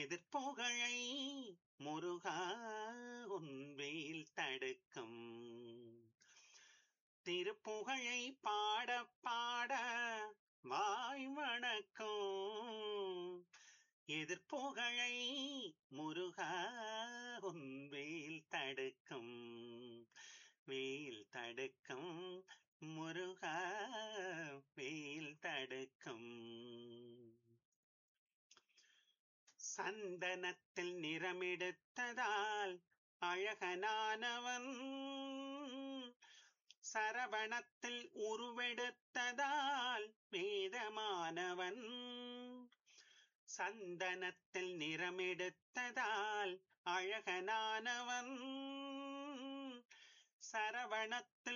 எதிர்ப்புகழை முருகா உன்வேல் தடுக்கும் திருப்புகழை பாட பாட வாய் வணக்கும் எதிர்ப்புகழை முருகா உன்வேல் தடுக்கும் வேல் தடுக்கும் முருகா வேல் தடுக்கும் சந்தனத்தில் நிறமெடுத்ததால் அழகனானவன் சரவணத்தில் உருவெடுத்ததால் வேதமானவன் சந்தனத்தில் நிறமெடுத்ததால் அழகனானவன் சரவணத்தில்